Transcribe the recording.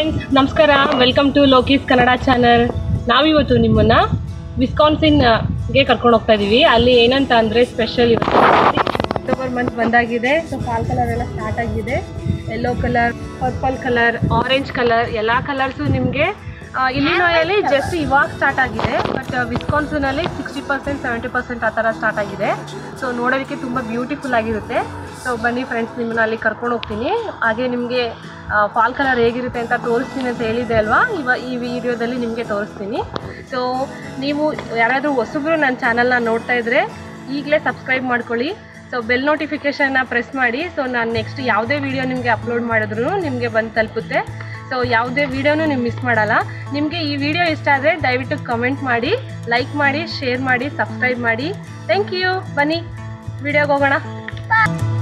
friends ನಮಸ್ಕಾರ welcome to ಲೋಕೀಸ್ Kannada channel ನಾವಿವತ್ತು ನಿಮ್ಮನ್ನ ವಿಸ್ಕಾನ್ಸಿನ್ಗೆ ಕರ್ಕೊಂಡು ಹೋಗ್ತಾ ಇದೀವಿ ಅಲ್ಲಿ ಏನಂತ ಅಂದರೆ ಸ್ಪೆಷಲ್ ಇವತ್ತು ಅಕ್ಟೋಬರ್ ಮಂತ್ ಬಂದಾಗಿದೆ ಸೊ ಫಾಲ್ ಕಲರ್ ಎಲ್ಲ ಸ್ಟಾರ್ಟ್ ಆಗಿದೆ yellow colour purple colour orange colour ಎಲ್ಲ ಕಲರ್ಸು ನಿಮಗೆ ಇಲ್ಲಿನೋಯಲ್ಲಿ ಜಸ್ಟ್ ಇವಾಗ ಸ್ಟಾರ್ಟ್ ಆಗಿದೆ ಬಟ್ ವಿಸ್ಕಾನ್ಸಿನಲ್ಲಿ ಸಿಕ್ಸ್ಟಿ ಪರ್ಸೆಂಟ್ ಸೆವೆಂಟಿ ಪರ್ಸೆಂಟ್ ಆ ಥರ ಸ್ಟಾರ್ಟ್ ಆಗಿದೆ ಸೊ ನೋಡೋದಕ್ಕೆ ತುಂಬ ಬ್ಯೂಟಿಫುಲ್ ಆಗಿರುತ್ತೆ ಸೊ ಬನ್ನಿ ಫ್ರೆಂಡ್ಸ್ ನಿಮ್ಮನ್ನ ಅಲ್ಲಿ ಕರ್ಕೊಂಡು ಹೋಗ್ತೀನಿ ಹಾಗೆ ನಿಮಗೆ ಫಾಲ್ ಕಲರ್ ಹೇಗಿರುತ್ತೆ ಅಂತ ತೋರಿಸ್ತೀನಿ ಅಂತ ಹೇಳಿದೆ ಅಲ್ವಾ ಇವ ಈ ವಿಡಿಯೋದಲ್ಲಿ ನಿಮಗೆ ತೋರಿಸ್ತೀನಿ ಸೊ ನೀವು ಯಾರಾದರೂ ಹೊಸಬ್ರು ನನ್ನ ಚಾನಲ್ನ ನೋಡ್ತಾ ಇದ್ದರೆ ಈಗಲೇ ಸಬ್ಸ್ಕ್ರೈಬ್ ಮಾಡ್ಕೊಳ್ಳಿ ಸೊ ಬೆಲ್ ನೋಟಿಫಿಕೇಷನ್ನ ಪ್ರೆಸ್ ಮಾಡಿ ಸೊ ನಾನು ನೆಕ್ಸ್ಟ್ ಯಾವುದೇ ವಿಡಿಯೋ ನಿಮಗೆ ಅಪ್ಲೋಡ್ ಮಾಡಿದ್ರು ನಿಮಗೆ ಬಂದು ತಲುಪುತ್ತೆ ಸೊ ಯಾವುದೇ ವಿಡಿಯೋನೂ ನೀವು ಮಿಸ್ ಮಾಡಲ್ಲ ನಿಮಗೆ ಈ ವಿಡಿಯೋ ಇಷ್ಟ ಆದರೆ ದಯವಿಟ್ಟು ಕಮೆಂಟ್ ಮಾಡಿ ಲೈಕ್ ಮಾಡಿ ಶೇರ್ ಮಾಡಿ ಸಬ್ಸ್ಕ್ರೈಬ್ ಮಾಡಿ ಥ್ಯಾಂಕ್ ಯು ಬನ್ನಿ ವಿಡಿಯೋಗೆ ಹೋಗೋಣ